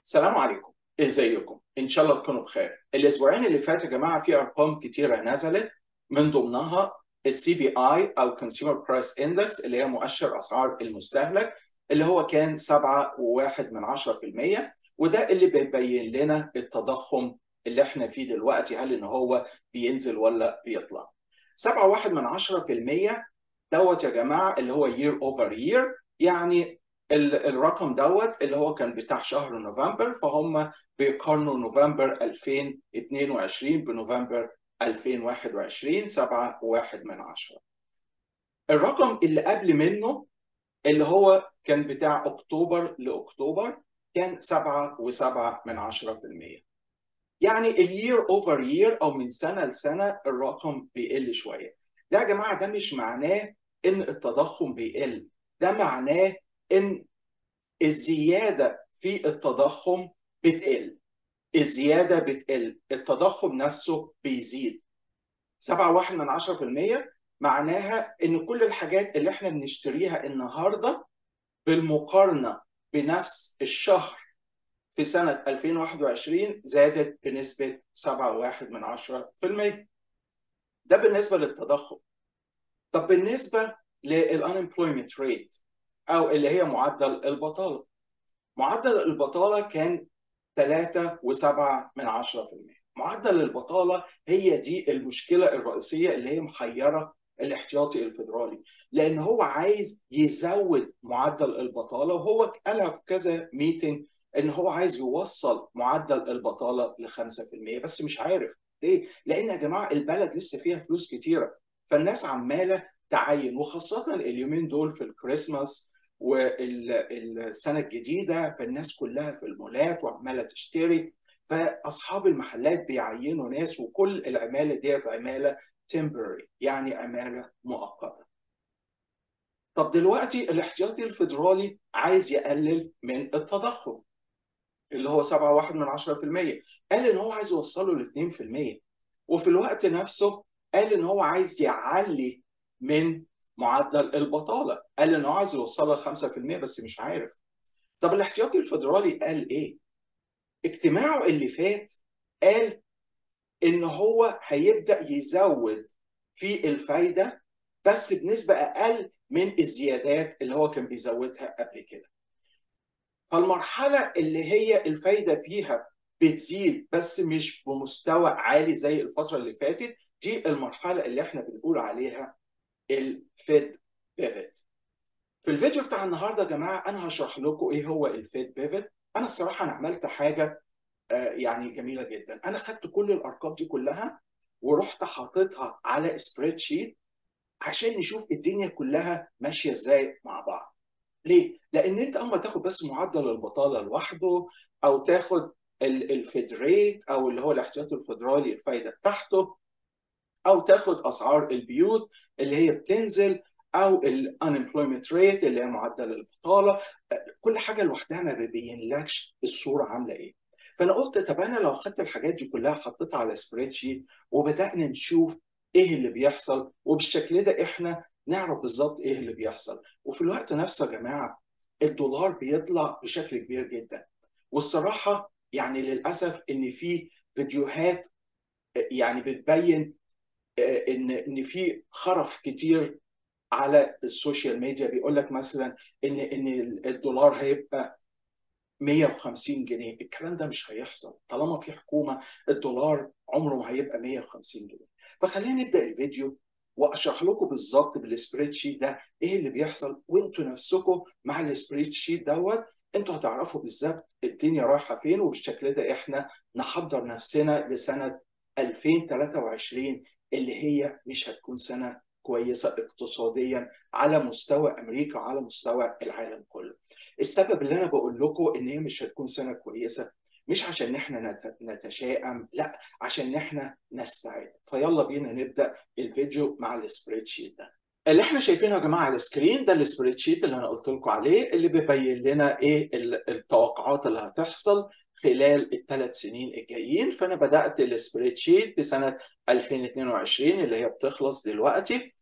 السلام عليكم ازيكم ان شاء الله تكونوا بخير الاسبوعين اللي فاتوا يا جماعه في ارقام كتيره نزلت من ضمنها السي بي اي او كونسيومر برايس اندكس اللي هي مؤشر اسعار المستهلك اللي هو كان 7.1 من 10% وده اللي بيبين لنا التضخم اللي احنا فيه دلوقتي هل ان هو بينزل ولا بيطلع 7.1 من 10% دوت يا جماعه اللي هو year over year يعني الرقم دوت اللي هو كان بتاع شهر نوفمبر فهم بيقارنوا نوفمبر 2022 بنوفمبر 2021 7 1 من 10 الرقم اللي قبل منه اللي هو كان بتاع اكتوبر لاكتوبر كان 7 و7 من 10% يعني اليير اوفر يير او من سنه لسنه الرقم بيقل شويه ده يا جماعه ده مش معناه ان التضخم بيقل ده معناه ان الزياده في التضخم بتقل الزياده بتقل التضخم نفسه بيزيد 7.1 من 10% معناها ان كل الحاجات اللي احنا بنشتريها النهارده بالمقارنه بنفس الشهر في سنه 2021 زادت بنسبه 7.1 من 10% ده بالنسبه للتضخم طب بالنسبه للانemployment ريت او اللي هي معدل البطاله معدل البطاله كان 3.7 من 10% معدل البطاله هي دي المشكله الرئيسيه اللي هي محيره الاحتياطي الفيدرالي لان هو عايز يزود معدل البطاله وهو قالها في كذا ميتنج ان هو عايز يوصل معدل البطاله ل 5% بس مش عارف ليه؟ لان يا جماعه البلد لسه فيها فلوس كتيره فالناس عماله تعين وخاصه اليومين دول في الكريسماس والسنه الجديده فالناس كلها في المولات وعماله تشتري فاصحاب المحلات بيعينوا ناس وكل العماله ديت عماله temporary يعني عماله مؤقته. طب دلوقتي الاحتياطي الفيدرالي عايز يقلل من التضخم اللي هو 7.1 من 10% قال ان هو عايز يوصله ل 2% وفي الوقت نفسه قال ان هو عايز يعلي من معدل البطاله قال ان هو عايز يوصلها 5% بس مش عارف طب الاحتياطي الفيدرالي قال ايه اجتماعه اللي فات قال ان هو هيبدا يزود في الفايده بس بنسبه اقل من الزيادات اللي هو كان بيزودها قبل كده فالمرحله اللي هي الفايده فيها بتزيد بس مش بمستوى عالي زي الفتره اللي فاتت دي المرحله اللي احنا بنقول عليها الفيد بيفت في الفيديو بتاع النهارده يا جماعه انا هشرح لكم ايه هو الفيد بيفت انا الصراحه انا عملت حاجه يعني جميله جدا انا خدت كل الارقام دي كلها ورحت حاططها على سبريد شيت عشان نشوف الدنيا كلها ماشيه ازاي مع بعض ليه لان انت اما تاخد بس معدل البطاله لوحده او تاخد الفيد ريت او اللي هو الاحتياطي الفيدرالي الفايده بتاعته او تاخد اسعار البيوت اللي هي بتنزل او الانemployment ريت اللي هي معدل البطاله كل حاجه لوحدها ما بيبينلكش الصوره عامله ايه فانا قلت طب انا لو خدت الحاجات دي كلها حطيتها على سبريد شيت وبدانا نشوف ايه اللي بيحصل وبالشكل ده احنا نعرف بالظبط ايه اللي بيحصل وفي الوقت نفسه يا جماعه الدولار بيطلع بشكل كبير جدا والصراحه يعني للاسف ان في فيديوهات يعني بتبين ان ان في خرف كتير على السوشيال ميديا بيقول لك مثلا ان ان الدولار هيبقى 150 جنيه الكلام ده مش هيحصل طالما في حكومه الدولار عمره ما هيبقى 150 جنيه فخلينا نبدا الفيديو واشرح لكم بالظبط بالسبريد شيت ده ايه اللي بيحصل وانتوا نفسكم مع السبريد شيت دوت انتوا هتعرفوا بالظبط الدنيا رايحه فين وبالشكل ده احنا نحضر نفسنا لسنه 2023 اللي هي مش هتكون سنه كويسه اقتصاديا على مستوى امريكا وعلى مستوى العالم كله. السبب اللي انا بقول لكم ان هي مش هتكون سنه كويسه مش عشان احنا نتشائم لا عشان احنا نستعد فيلا بينا نبدا الفيديو مع السبريد شيت ده. اللي احنا شايفينه يا جماعه على السكرين ده السبريد شيت اللي انا قلت لكم عليه اللي بيبين لنا ايه التوقعات اللي هتحصل خلال الثلاث سنين الجايين فانا بدات السبريد شيت بسنه 2022 اللي هي بتخلص دلوقتي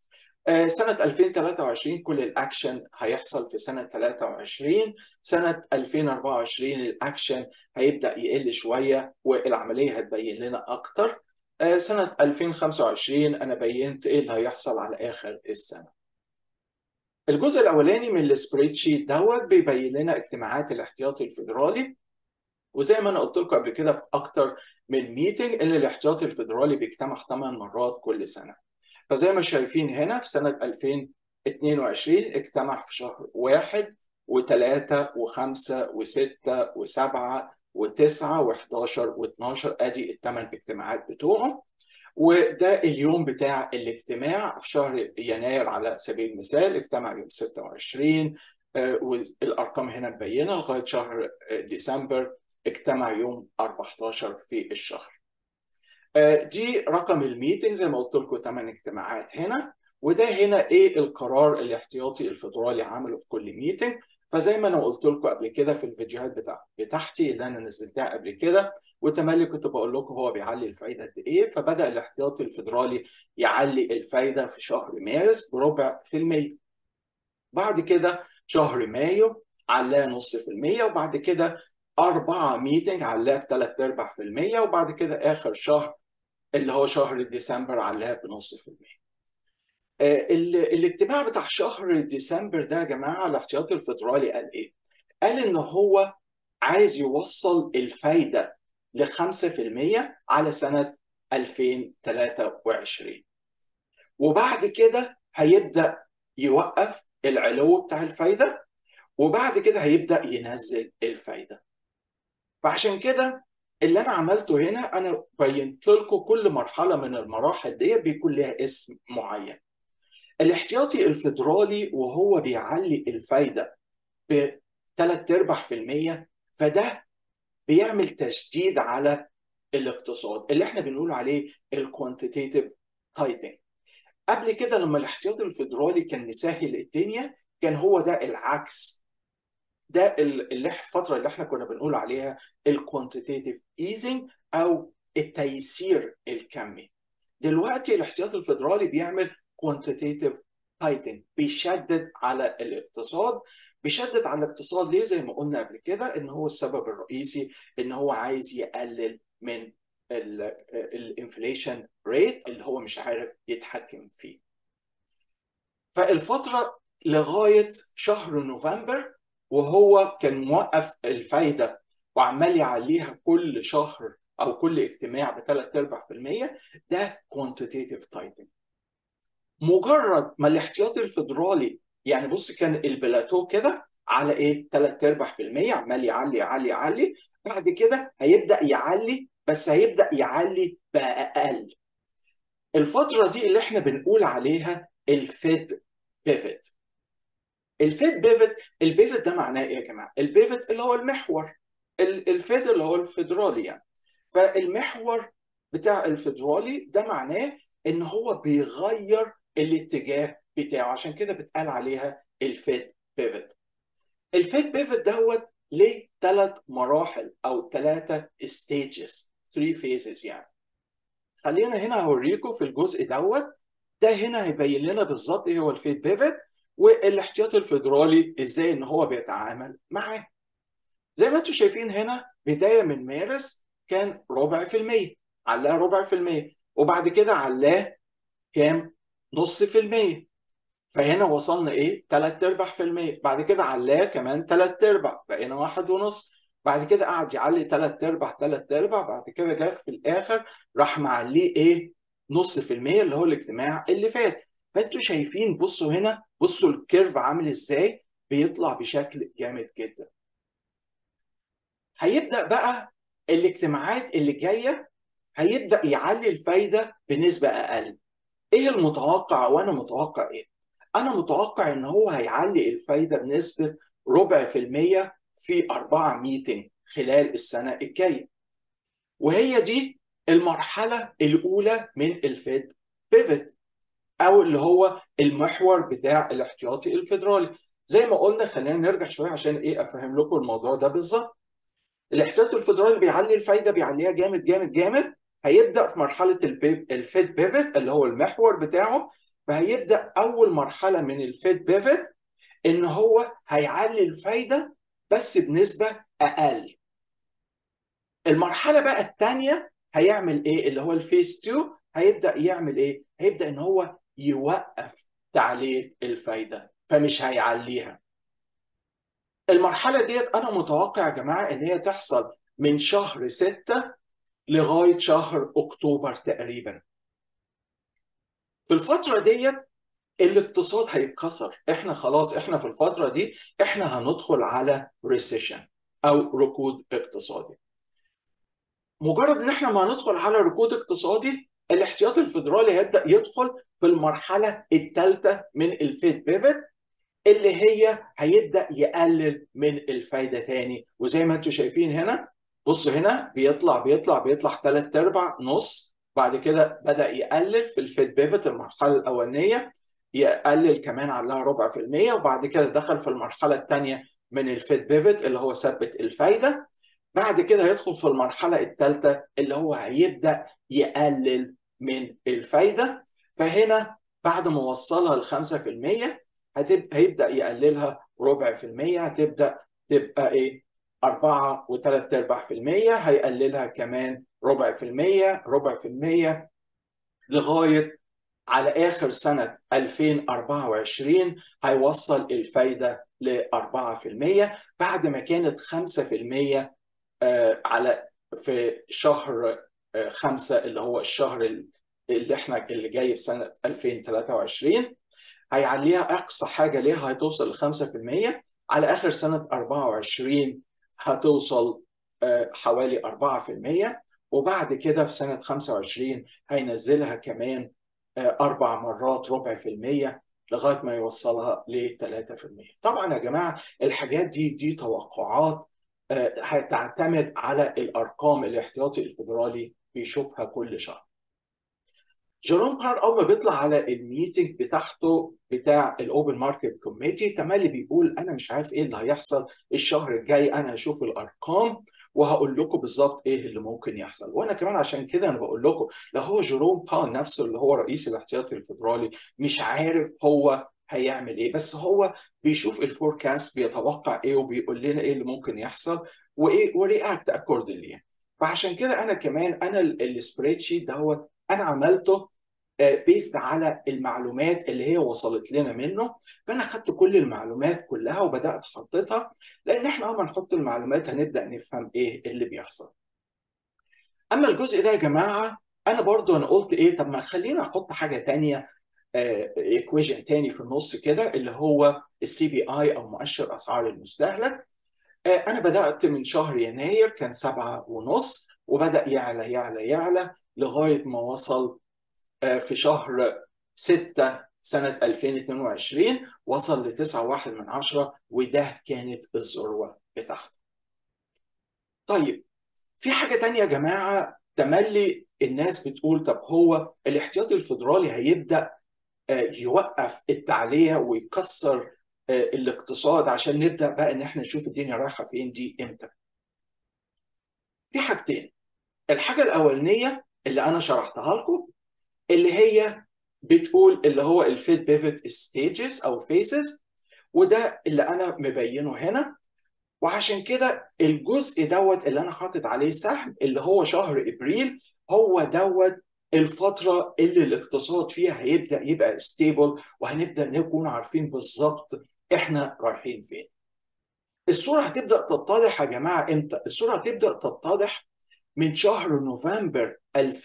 آه، سنة 2023 كل الأكشن هيحصل في سنة 23 سنة 2024 الأكشن هيبدأ يقل شوية والعملية هتبين لنا أكتر آه، سنة 2025 أنا بينت إيه اللي هيحصل على آخر السنة الجزء الأولاني من السبريد شيت دوت بيبين لنا اجتماعات الاحتياطي الفيدرالي وزي ما انا قلت لكم قبل كده في اكتر من ميتنج ان الاحتياطي الفيدرالي بيجتمع 8 مرات كل سنه فزي ما شايفين هنا في سنة 2022 اجتمع في شهر واحد وثلاثة وخمسة وستة وسبعة وتسعة وحداشر واتناشر ادي الثمان اجتماعات بتوعه وده اليوم بتاع الاجتماع في شهر يناير على سبيل المثال اجتمع يوم 26 والارقام هنا مبينه لغايه شهر ديسمبر اجتمع يوم 14 في الشهر دي رقم الميتنج زي ما قلت لكم 8 اجتماعات هنا وده هنا ايه القرار الاحتياطي الفدرالي عمله في كل ميتنج فزي ما انا قلت لكم قبل كده في الفيديوهات بتاع بتاعتي اللي انا نزلتها قبل كده وتملي كنت بقول لكم هو بيعلي الفايده قد ايه فبدا الاحتياطي الفدرالي يعلي الفايده في شهر مارس بربع في المية بعد كده شهر مايو علاه نص في المية وبعد كده أربعة ميتنج علاه بثلاث أرباع في المية وبعد كده آخر شهر اللي هو شهر ديسمبر علاه بنص في المية الاجتماع بتاع شهر ديسمبر ده يا جماعة الاحتياطي الفدرالي قال إيه؟ قال إن هو عايز يوصل الفايدة ل 5% على سنة 2023 وبعد كده هيبدأ يوقف العلو بتاع الفايدة وبعد كده هيبدأ ينزل الفايدة فعشان كده اللي انا عملته هنا انا بينت لكم كل مرحله من المراحل دي بيكون لها اسم معين الاحتياطي الفدرالي وهو بيعلي الفايده بثلاث ارباع في المية فده بيعمل تشديد على الاقتصاد اللي احنا بنقول عليه الكوانتيتيف تايتنج قبل كده لما الاحتياطي الفدرالي كان مسهل الدنيا كان هو ده العكس ده اللي الفتره اللي احنا كنا بنقول عليها الكوانتيتيف ايزنج او التيسير الكمي دلوقتي الاحتياط الفدرالي بيعمل كوانتيتيف تايتنج بيشدد على الاقتصاد بيشدد على الاقتصاد ليه زي ما قلنا قبل كده ان هو السبب الرئيسي ان هو عايز يقلل من الانفليشن ريت اللي هو مش عارف يتحكم فيه فالفتره لغايه شهر نوفمبر وهو كان موقف الفايدة وعمال يعليها كل شهر أو كل اجتماع بثلاث أرباع في المية ده كوانتيتيف تايتنج مجرد ما الاحتياطي الفدرالي يعني بص كان البلاتو كده على ايه؟ ثلاث ارباع في المية عمال يعلي يعلي يعلي بعد كده هيبدأ يعلي بس هيبدأ يعلي بأقل الفترة دي اللي احنا بنقول عليها الفيد بيفت الفيد بيفت البيفت ده معناه ايه يا جماعه؟ البيفت اللي هو المحور الفيد اللي هو الفيدرالي يعني فالمحور بتاع الفيدرالي ده معناه ان هو بيغير الاتجاه بتاعه عشان كده بتقال عليها الفيد بيفت الفيد بيفت دوت ليه ثلاث مراحل او ثلاثه ستيجز 3 فيزز يعني خلينا هنا هوريكم في الجزء دوت ده هنا هيبين لنا بالظبط ايه هو الفيد بيفت والاحتياطي الفيدرالي ازاي ان هو بيتعامل معاه زي ما انتم شايفين هنا بدايه من مارس كان ربع في المية علاه ربع في المية وبعد كده علاه كام نص في المية فهنا وصلنا ايه تلات ارباع في المية بعد كده علاه كمان تلات ارباع بقينا واحد ونص بعد كده قعد يعلي تلات ارباع تلات ارباع بعد كده جه في الاخر راح معليه ايه نص في المية اللي هو الاجتماع اللي فات فانتوا شايفين بصوا هنا بصوا الكيرف عامل ازاي بيطلع بشكل جامد جدا هيبدا بقى الاجتماعات اللي جايه هيبدا يعلي الفايده بنسبه اقل ايه المتوقع وانا متوقع ايه انا متوقع ان هو هيعلي الفايده بنسبه ربع في المية في أربعة ميتنج خلال السنة الجاية وهي دي المرحلة الأولى من الفيد بيفت او اللي هو المحور بتاع الاحتياطي الفيدرالي زي ما قلنا خلينا نرجع شويه عشان ايه افهم لكم الموضوع ده بالظبط الاحتياطي الفيدرالي بيعلي الفايده بيعليها جامد جامد جامد هيبدا في مرحله الفيد بيفت اللي هو المحور بتاعه فهيبدا اول مرحله من الفيد بيفت ان هو هيعلي الفايده بس بنسبه اقل المرحله بقى الثانيه هيعمل ايه اللي هو الفيس 2 هيبدا يعمل ايه هيبدا ان هو يوقف تعليه الفايده فمش هيعليها المرحله ديت انا متوقع يا جماعه ان هي تحصل من شهر 6 لغايه شهر اكتوبر تقريبا في الفتره ديت الاقتصاد هيتكسر احنا خلاص احنا في الفتره دي احنا هندخل على ريسيشن او ركود اقتصادي مجرد ان احنا ما ندخل على ركود اقتصادي الاحتياطي الفدرالي هيبدا يدخل في المرحله الثالثه من الفيد بيفت اللي هي هيبدا يقلل من الفايده تاني وزي ما انتم شايفين هنا بص هنا بيطلع بيطلع بيطلع ثلاث ارباع نص بعد كده بدا يقلل في الفيد بيفت المرحله الاولانيه يقلل كمان عليها ربع في المية وبعد كده دخل في المرحلة الثانية من الفيد بيفت اللي هو ثبت الفايدة بعد كده هيدخل في المرحلة الثالثة اللي هو هيبدأ يقلل من الفايدة فهنا بعد ما وصلها ل 5% هيبدأ يقللها ربع في المية هتبدأ تبقى ايه 4 و3 ارباع في المية هيقللها كمان ربع في المية ربع في المية لغاية على آخر سنة 2024 هيوصل الفايدة ل 4% بعد ما كانت 5% على في شهر 5 اللي هو الشهر اللي احنا اللي جاي في سنة 2023 هيعليها أقصى حاجة ليها هتوصل ل 5% على آخر سنة 24 هتوصل حوالي 4% وبعد كده في سنة 25 هينزلها كمان أربع مرات ربع في المية لغاية ما يوصلها ل 3% طبعا يا جماعة الحاجات دي دي توقعات هتعتمد على الأرقام الاحتياطي الفدرالي بيشوفها كل شهر جيروم بار اول ما بيطلع على الميتنج بتاعته بتاع الاوبن ماركت كوميتي تملي بيقول انا مش عارف ايه اللي هيحصل الشهر الجاي انا هشوف الارقام وهقول لكم بالظبط ايه اللي ممكن يحصل وانا كمان عشان كده انا بقول لكم لو هو جيروم باول نفسه اللي هو رئيس الاحتياطي الفدرالي مش عارف هو هيعمل ايه بس هو بيشوف الفوركاست بيتوقع ايه وبيقول لنا ايه اللي ممكن يحصل وايه ورياكت اكوردلي فعشان كده انا كمان انا السبريد شيت دوت انا عملته بيست على المعلومات اللي هي وصلت لنا منه فانا خدت كل المعلومات كلها وبدات احطتها لان احنا اول ما نحط المعلومات هنبدا نفهم ايه اللي بيحصل اما الجزء ده يا جماعه انا برضو انا قلت ايه طب ما خلينا احط حاجه تانية ايكويجن تاني في النص كده اللي هو السي بي اي او مؤشر اسعار المستهلك انا بدات من شهر يناير كان سبعة ونص وبدا يعلى يعلى يعلى لغايه ما وصل في شهر 6 سنة 2022 وصل ل 9.1 من عشرة وده كانت الذروة بتاعته. طيب في حاجة تانية يا جماعة تملي الناس بتقول طب هو الاحتياطي الفدرالي هيبدأ يوقف التعلية ويكسر الاقتصاد عشان نبدأ بقى ان احنا نشوف الدنيا رايحة فين دي امتى. في حاجتين. الحاجة الأولانية اللي أنا شرحتها لكم اللي هي بتقول اللي هو الفيد بيفت ستيجز او فيسز وده اللي انا مبينه هنا وعشان كده الجزء دوت اللي انا حاطط عليه سهم اللي هو شهر ابريل هو دوت الفترة اللي الاقتصاد فيها هيبدأ يبقى ستيبل وهنبدأ نكون عارفين بالظبط احنا رايحين فين. الصورة هتبدأ تتضح يا جماعة امتى؟ الصورة هتبدأ تتضح من شهر نوفمبر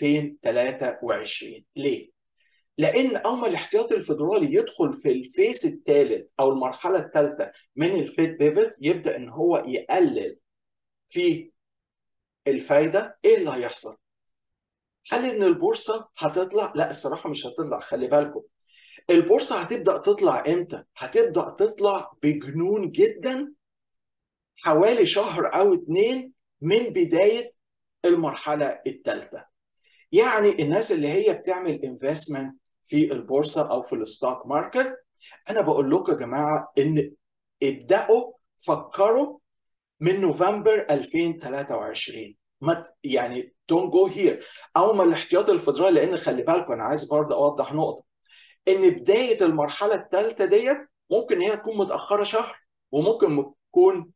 2023 ليه؟ لأن أول ما الاحتياطي الفدرالي يدخل في الفيس الثالث أو المرحلة الثالثة من الفيد بيفت يبدأ إن هو يقلل في الفايدة إيه اللي هيحصل؟ هل إن البورصة هتطلع؟ لا الصراحة مش هتطلع خلي بالكم البورصة هتبدأ تطلع إمتى؟ هتبدأ تطلع بجنون جدا حوالي شهر أو اتنين من بداية المرحلة الثالثة يعني الناس اللي هي بتعمل انفستمنت في البورصة أو في الستوك ماركت أنا بقول لكم يا جماعة إن ابدأوا فكروا من نوفمبر 2023 ما يعني دونت جو هير أول ما الاحتياطي الفدرالي لأن خلي بالكم أنا عايز برضه أوضح نقطة ان بدايه المرحله الثالثه ديت ممكن هي تكون متاخره شهر وممكن تكون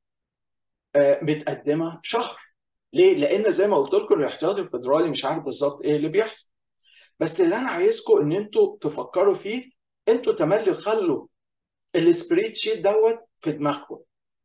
متقدمه شهر ليه؟ لان زي ما قلت لكم الاحتياطي الفدرالي مش عارف بالظبط ايه اللي بيحصل بس اللي انا عايزكم ان انتوا تفكروا فيه انتوا تملي خلوا السبريد شيت دوت في دماغكم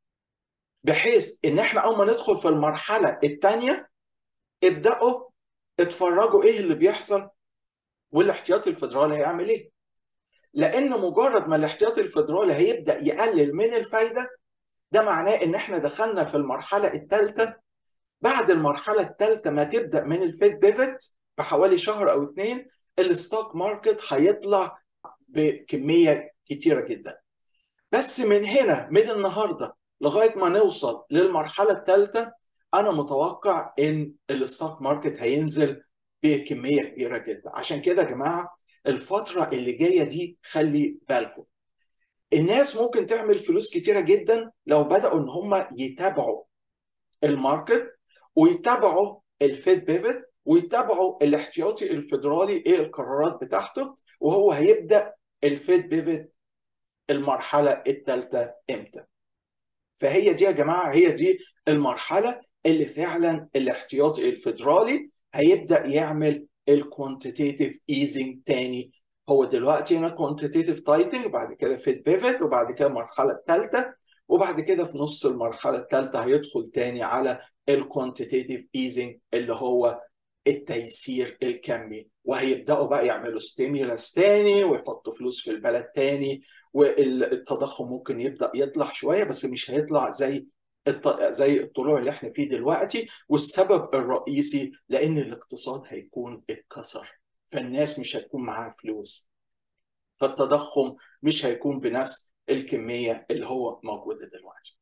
بحيث ان احنا اول ما ندخل في المرحله الثانيه ابداوا اتفرجوا ايه اللي بيحصل والاحتياطي الفدرالي هيعمل ايه لان مجرد ما الاحتياطي الفدرالي هيبدا يقلل من الفايده ده معناه ان احنا دخلنا في المرحله الثالثه بعد المرحله الثالثه ما تبدا من الفيد بيفت بحوالي شهر او اثنين الستوك ماركت هيطلع بكميه كتيره جدا بس من هنا من النهارده لغايه ما نوصل للمرحله الثالثه انا متوقع ان الستوك ماركت هينزل بكميه كبيره جدا عشان كده يا جماعه الفتره اللي جايه دي خلي بالكم الناس ممكن تعمل فلوس كتيره جدا لو بداوا ان هم يتابعوا الماركت ويتابعوا الفيد بيفت ويتابعوا الاحتياطي الفيدرالي ايه القرارات بتاعته وهو هيبدا الفيد بيفت المرحله الثالثه امتى فهي دي يا جماعه هي دي المرحله اللي فعلا الاحتياطي الفيدرالي هيبدا يعمل الكوانتيتيف ايزنج تاني هو دلوقتي هنا كوانتيتيف تايتنج وبعد كده فيد بيفت وبعد كده المرحله الثالثه وبعد كده في نص المرحله الثالثه هيدخل تاني على الكوانتيتيف ايزنج اللي هو التيسير الكمي وهيبداوا بقى يعملوا ستيمولاس تاني ويحطوا فلوس في البلد تاني والتضخم ممكن يبدا يطلع شويه بس مش هيطلع زي زي الطلوع اللي احنا فيه دلوقتي والسبب الرئيسي لان الاقتصاد هيكون اتكسر فالناس مش هتكون معاها فلوس فالتضخم مش هيكون بنفس الكميه اللي هو موجوده دلوقتي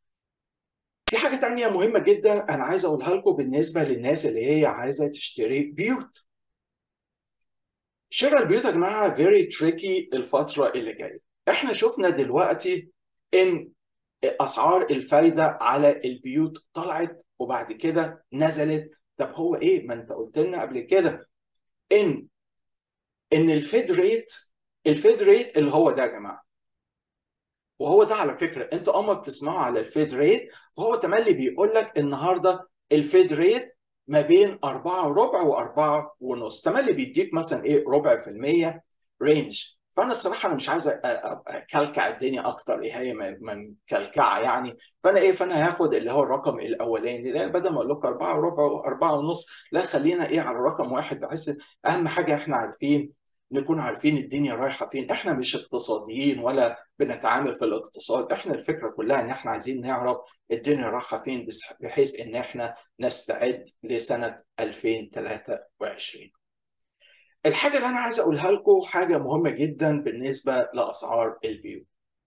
في حاجة تانية مهمة جدا أنا عايز أقولها لكم بالنسبة للناس اللي هي عايزة تشتري بيوت. شراء البيوت يا جماعة very tricky الفترة اللي جاية. إحنا شفنا دلوقتي إن أسعار الفايدة على البيوت طلعت وبعد كده نزلت. طب هو إيه؟ ما أنت قلت لنا قبل كده إن إن الفيد ريت الفيد ريت اللي هو ده يا جماعة وهو ده على فكره انتوا اول ما بتسمعوا على الفيد ريت فهو تملي بيقول لك النهارده الفيد ريت ما بين 4 وربع و4 ونص تملي بيديك مثلا ايه ربع في المية رينج فانا الصراحه انا مش عايز اكلكع الدنيا اكتر ايه هي من كلكعه يعني فانا ايه فانا هاخد اللي هو الرقم الاولاني لان بدل ما اقول لكم 4 وربع و4 ونص لا خلينا ايه على رقم واحد بحيث اهم حاجه احنا عارفين نكون عارفين الدنيا رايحه فين احنا مش اقتصاديين ولا بنتعامل في الاقتصاد احنا الفكره كلها ان احنا عايزين نعرف الدنيا رايحه فين بحيث ان احنا نستعد لسنه 2023 الحاجه اللي انا عايز اقولها لكم حاجه مهمه جدا بالنسبه لاسعار البيوت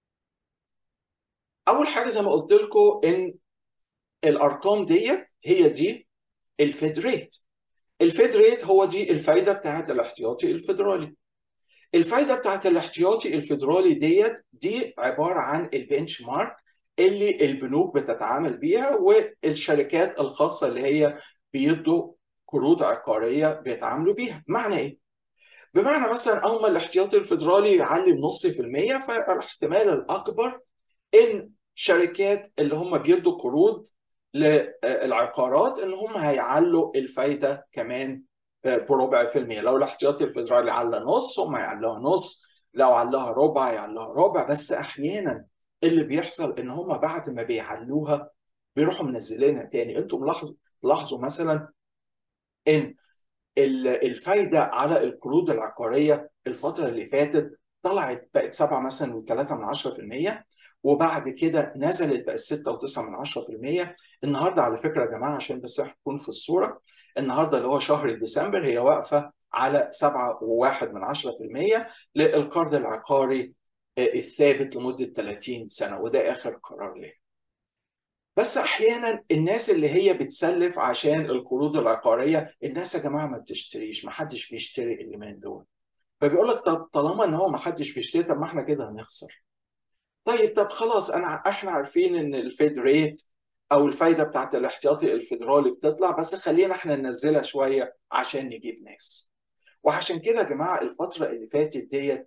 اول حاجه زي ما قلت لكم ان الارقام ديت هي دي الفيد ريت الفيد ريت هو دي الفايده بتاعت الاحتياطي الفيدرالي الفايده بتاعت الاحتياطي الفيدرالي ديت دي عباره عن البنش مارك اللي البنوك بتتعامل بيها والشركات الخاصه اللي هي بيدوا قروض عقاريه بيتعاملوا بيها معنى ايه بمعنى مثلا اول ما الاحتياطي الفيدرالي يعلي بنص في المية فالاحتمال الاكبر ان شركات اللي هم بيدوا قروض للعقارات ان هم هيعلوا الفايده كمان بربع في المية لو الاحتياطي الفيدرالي على نص هم يعلوها نص لو علها ربع يعلوها ربع بس احيانا اللي بيحصل ان هم بعد ما بيعلوها بيروحوا منزلينها تاني انتم ملاحظوا لاحظوا مثلا ان الفايده على القروض العقاريه الفتره اللي فاتت طلعت بقت 7 مثلا و3 من 10% وبعد كده نزلت بقت 6 و9 من 10% النهارده على فكره يا جماعه عشان بس نكون في الصوره النهارده اللي هو شهر ديسمبر هي واقفه على 7 و1 من 10% للقرض العقاري الثابت لمده 30 سنه وده اخر قرار ليه. بس احيانا الناس اللي هي بتسلف عشان القروض العقاريه الناس يا جماعه ما بتشتريش ما حدش بيشتري اليومين دول فبيقول لك طب طالما ان هو ما حدش بيشتري طب ما احنا كده هنخسر طيب طب خلاص انا احنا عارفين ان الفيد ريت او الفايده بتاعت الاحتياطي الفيدرالي بتطلع بس خلينا احنا ننزلها شويه عشان نجيب ناس وعشان كده يا جماعه الفتره اللي فاتت ديت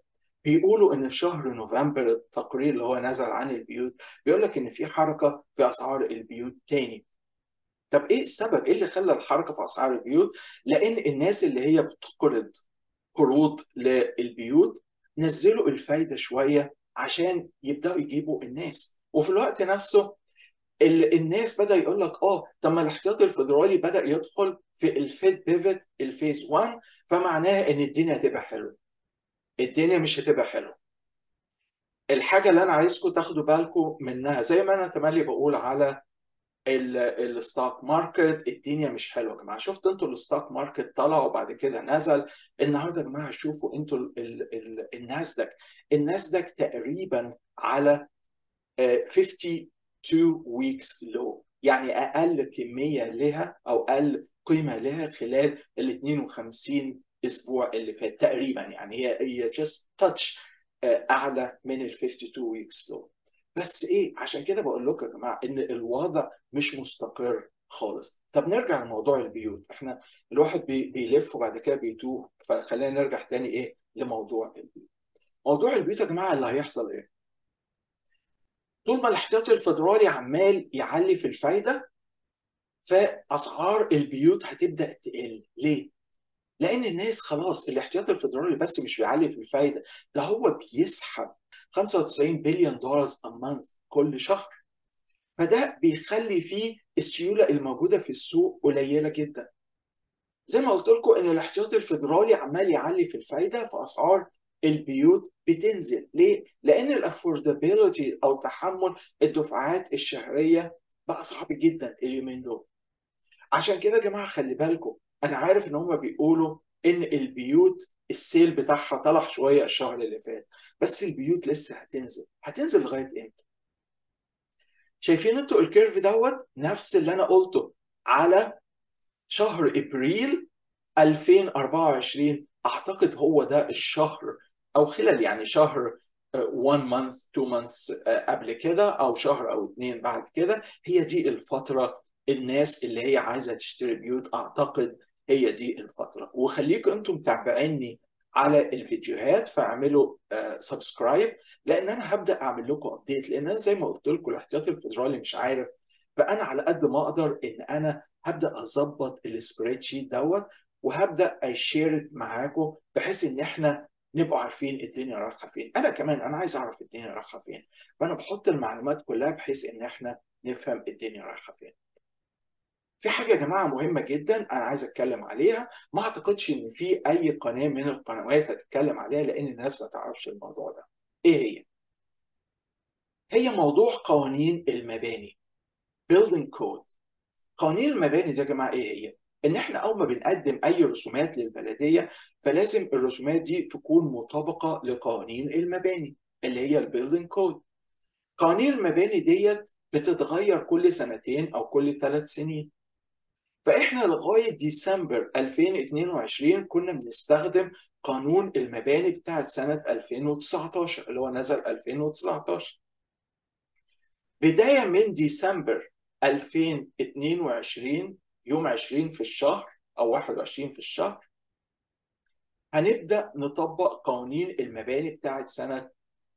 بيقولوا ان في شهر نوفمبر التقرير اللي هو نزل عن البيوت بيقول لك ان في حركه في اسعار البيوت تاني طب ايه السبب ايه اللي خلى الحركه في اسعار البيوت لان الناس اللي هي بتقرض قروض للبيوت نزلوا الفايده شويه عشان يبداوا يجيبوا الناس وفي الوقت نفسه الناس بدا يقول لك اه طب ما الاحتياطي الفدرالي بدا يدخل في الفيد بيفت الفيز 1 فمعناها ان الدنيا هتبقى حلوه الدنيا مش هتبقى حلوه الحاجه اللي انا عايزكم تاخدوا بالكم منها زي ما انا تملي بقول على الستوك ماركت الدنيا مش حلوه يا جماعه شفتوا انتوا الستوك ماركت طلع وبعد كده نزل النهارده يا جماعه شوفوا انتوا الناسداك الناسداك تقريبا على 52 ويكس لو يعني اقل كميه لها او اقل قيمه لها خلال ال 52 اسبوع اللي فات تقريبا يعني هي هي جاست تاتش اعلى من ال 52 ويكس لو بس ايه عشان كده بقول لكم يا جماعه ان الوضع مش مستقر خالص طب نرجع لموضوع البيوت احنا الواحد بي بيلف وبعد كده بيتوه فخلينا نرجع تاني ايه لموضوع البيوت موضوع البيوت يا جماعه اللي هيحصل ايه طول ما الاحتياطي الفدرالي عمال يعلي في الفايده فاسعار البيوت هتبدا تقل ليه لان الناس خلاص الاحتياطي الفدرالي بس مش بيعلي في الفايده ده هو بيسحب 95 بليون دولار a month كل شهر فده بيخلي فيه السيوله الموجوده في السوق قليله جدا زي ما قلت لكم ان الاحتياطي الفدرالي عمال يعلي في الفايده فاسعار البيوت بتنزل ليه؟ لان الافوردابيلتي او تحمل الدفعات الشهريه بقى صعب جدا اليومين دول عشان كده يا جماعه خلي بالكم انا عارف ان هم بيقولوا ان البيوت السيل بتاعها طلع شويه الشهر اللي فات بس البيوت لسه هتنزل هتنزل لغايه امتى شايفين انتوا الكيرف دوت نفس اللي انا قلته على شهر ابريل 2024 اعتقد هو ده الشهر او خلال يعني شهر 1 مانث 2 مانث قبل كده او شهر او اثنين بعد كده هي دي الفتره الناس اللي هي عايزه تشتري بيوت اعتقد هي دي الفتره وخليكم انتم متابعيني على الفيديوهات فاعملوا سبسكرايب لان انا هبدا اعمل لكم ابديت لان انا زي ما قلت لكم الاحتياطي الفدرالي مش عارف فانا على قد ما اقدر ان انا هبدا اظبط السبريد شيت دوت وهبدا اشير معاكم بحيث ان احنا نبقوا عارفين الدنيا رايحه فين انا كمان انا عايز اعرف الدنيا رايحه فين فانا بحط المعلومات كلها بحيث ان احنا نفهم الدنيا رايحه فين في حاجه يا جماعه مهمه جدا انا عايز اتكلم عليها ما اعتقدش ان في اي قناه من القنوات هتتكلم عليها لان الناس ما تعرفش الموضوع ده ايه هي هي موضوع قوانين المباني building code قوانين المباني دي يا جماعه ايه هي ان احنا اول ما بنقدم اي رسومات للبلديه فلازم الرسومات دي تكون مطابقه لقوانين المباني اللي هي البيلدينج كود قوانين المباني ديت بتتغير كل سنتين او كل ثلاث سنين فاحنا لغايه ديسمبر 2022 كنا بنستخدم قانون المباني بتاعت سنه 2019 اللي هو نزل 2019 بدايه من ديسمبر 2022 يوم 20 في الشهر او 21 في الشهر هنبدا نطبق قوانين المباني بتاعت سنه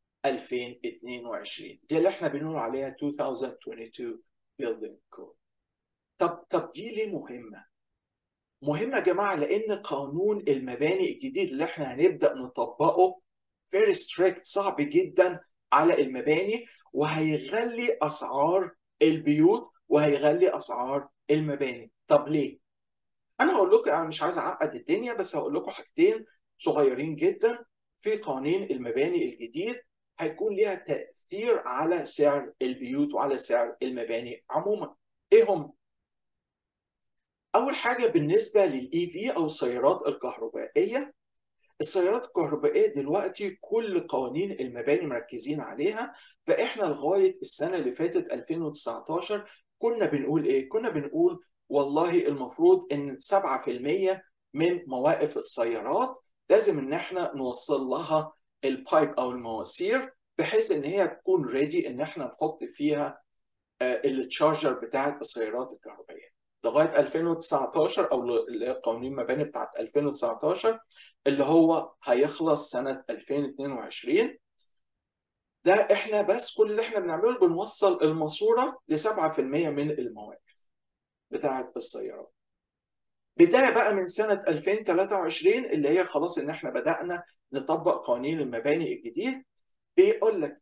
2022 دي اللي احنا بنقول عليها 2022 Building Code طب طب دي ليه مهمه؟ مهمه يا جماعه لان قانون المباني الجديد اللي احنا هنبدا نطبقه very strict صعب جدا على المباني وهيغلي اسعار البيوت وهيغلي اسعار المباني طب ليه انا هقول لكم انا مش عايز اعقد الدنيا بس هقول لكم حاجتين صغيرين جدا في قوانين المباني الجديد هيكون ليها تاثير على سعر البيوت وعلى سعر المباني عموما ايه هم اول حاجه بالنسبه للاي في او السيارات الكهربائيه السيارات الكهربائيه دلوقتي كل قوانين المباني مركزين عليها فاحنا لغايه السنه اللي فاتت 2019 كنا بنقول ايه كنا بنقول والله المفروض ان 7% من مواقف السيارات لازم ان احنا نوصل لها البايب او المواسير بحيث ان هي تكون ريدي ان احنا نحط فيها التشارجر بتاعت السيارات الكهربائيه لغايه 2019 او قوانين المباني بتاعت 2019 اللي هو هيخلص سنه 2022 ده احنا بس كل اللي احنا بنعمله بنوصل الماسوره ل 7% من المواقف بتاعت السيارات بدايه بقى من سنه 2023 اللي هي خلاص ان احنا بدانا نطبق قوانين المباني الجديد بيقول لك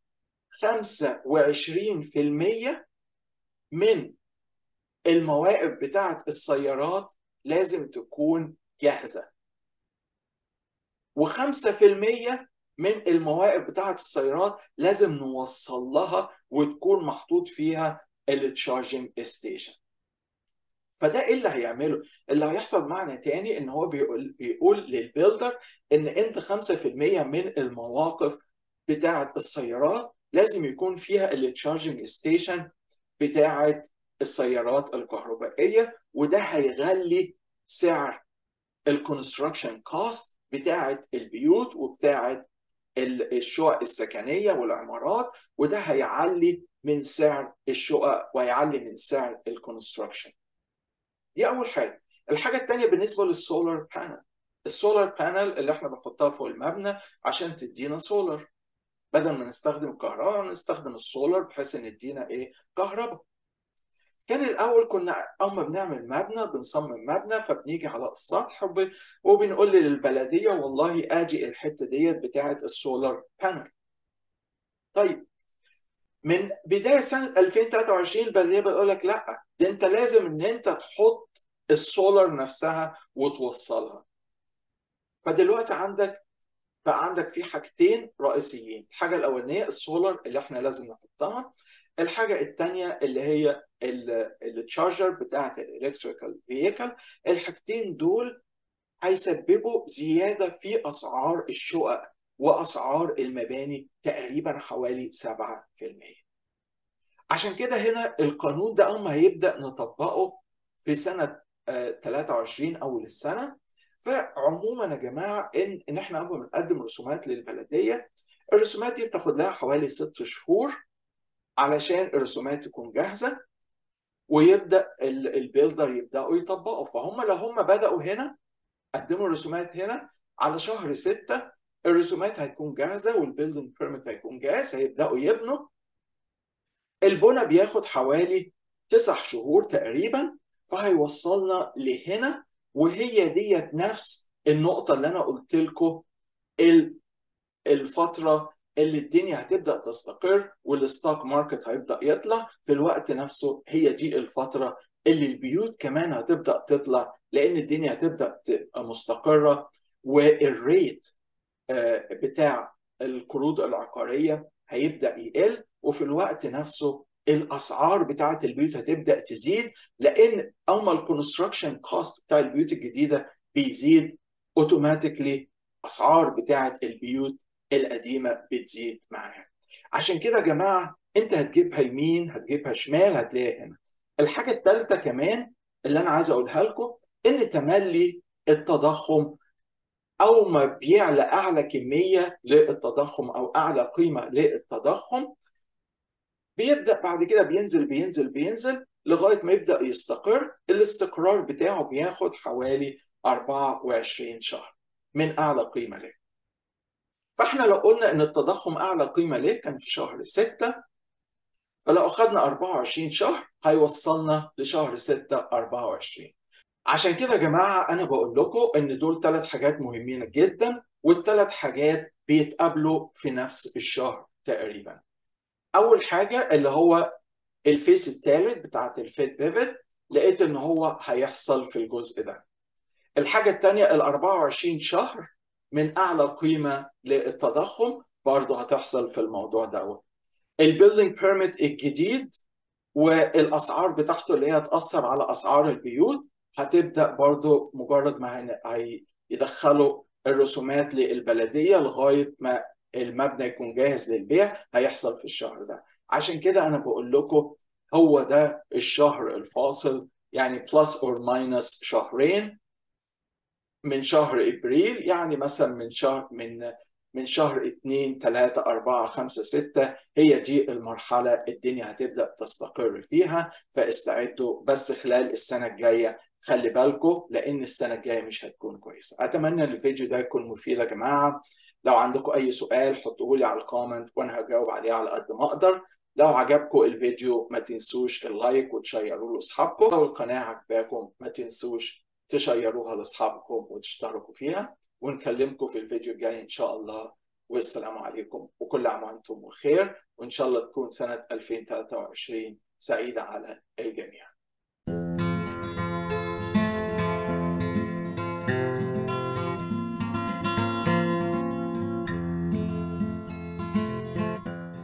25% من المواقف بتاعت السيارات لازم تكون جاهزه و5% من المواقف بتاعت السيارات لازم نوصل لها وتكون محطوط فيها التشارجنج ستيشن فده ايه اللي هيعمله؟ اللي هيحصل معنا تاني ان هو بيقول بيقول للبيلدر ان انت 5% من المواقف بتاعه السيارات لازم يكون فيها التشارجنج ستيشن بتاعه السيارات الكهربائيه وده هيغلي سعر الكونستراكشن كوست بتاعه البيوت وبتاعه الشقق السكنيه والعمارات وده هيعلي من سعر الشقق وهيعلي من سعر الكونستراكشن دي اول حاجه الحاجه الثانيه بالنسبه للسولار بانل السولار بانل اللي احنا بنحطها فوق المبنى عشان تدينا سولار بدل ما نستخدم الكهرباء نستخدم السولار بحيث ان يدينا ايه كهرباء كان الاول كنا اول ما بنعمل مبنى بنصمم مبنى فبنيجي على السطح وبنقول للبلديه والله اجي الحته ديت بتاعه السولار بانل طيب من بدايه سنه 2023 البلديه بتقول لك لا ده انت لازم ان انت تحط السولار نفسها وتوصلها فدلوقتي عندك بقى عندك في حاجتين رئيسيين الحاجه الاولانيه السولار اللي احنا لازم نحطها الحاجه الثانيه اللي هي التشارجر بتاعه الالكتريكال فييكل الحاجتين دول هيسببوا زياده في اسعار الشقق واسعار المباني تقريبا حوالي 7% عشان كده هنا القانون ده اول ما هيبدا نطبقه في سنه 23 اول السنه فعموما يا جماعه ان ان احنا اول ما بنقدم رسومات للبلديه الرسومات دي بتاخد لها حوالي ست شهور علشان الرسومات تكون جاهزه ويبدا البيلدر يبداوا يطبقوا فهم لو هم بداوا هنا قدموا الرسومات هنا على شهر ستة الرسومات هتكون جاهزه والبيلدنج بيرميت هيكون جاهز هيبداوا يبنوا البنى بياخد حوالي تسع شهور تقريبا فهيوصلنا لهنا وهي ديت نفس النقطه اللي انا قلت لكم الفتره اللي الدنيا هتبدا تستقر والستوك ماركت هيبدا يطلع في الوقت نفسه هي دي الفتره اللي البيوت كمان هتبدا تطلع لان الدنيا هتبدا تبقى مستقره والريت بتاع القروض العقاريه هيبدا يقل وفي الوقت نفسه الاسعار بتاعه البيوت هتبدا تزيد لان اول ما الكونستراكشن كوست بتاع البيوت الجديده بيزيد اوتوماتيكلي اسعار بتاعه البيوت القديمه بتزيد معاها عشان كده يا جماعه انت هتجيبها يمين هتجيبها شمال هتلاقيها هنا الحاجه الثالثه كمان اللي انا عايز اقولها لكم ان تملي التضخم او ما بيعلى اعلى كميه للتضخم او اعلى قيمه للتضخم بيبدا بعد كده بينزل بينزل بينزل لغايه ما يبدا يستقر الاستقرار بتاعه بياخد حوالي 24 شهر من اعلى قيمه له فاحنا لو قلنا ان التضخم اعلى قيمه ليه كان في شهر 6 فلو اخذنا 24 شهر هيوصلنا لشهر 6 24 عشان كده يا جماعه انا بقول لكم ان دول ثلاث حاجات مهمين جدا والثلاث حاجات بيتقابلوا في نفس الشهر تقريبا اول حاجه اللي هو الفيس الثالث بتاعت الفيد بيفت لقيت ان هو هيحصل في الجزء ده الحاجه الثانيه ال 24 شهر من اعلى قيمه للتضخم برضه هتحصل في الموضوع دوت البيلدينج بيرميت الجديد والاسعار بتاعته اللي هي هتاثر على اسعار البيوت هتبدا برضه مجرد ما يدخلوا الرسومات للبلديه لغايه ما المبنى يكون جاهز للبيع هيحصل في الشهر ده عشان كده انا بقول لكم هو ده الشهر الفاصل يعني بلس اور ماينس شهرين من شهر ابريل يعني مثلا من شهر من من شهر 2 3 4 5 6 هي دي المرحلة الدنيا هتبدأ تستقر فيها فاستعدوا بس خلال السنة الجاية خلي بالكم لأن السنة الجاية مش هتكون كويسة أتمنى إن الفيديو ده يكون مفيد يا جماعة لو عندكم أي سؤال حطوه لي على الكومنت وأنا هجاوب عليه على قد ما أقدر لو عجبكم الفيديو ما تنسوش اللايك وتشيروه لاصحابكم لو القناه عجباكم ما تنسوش تشيروها لاصحابكم وتشتركوا فيها ونكلمكم في الفيديو الجاي ان شاء الله والسلام عليكم وكل عام وانتم بخير وان شاء الله تكون سنه 2023 سعيده على الجميع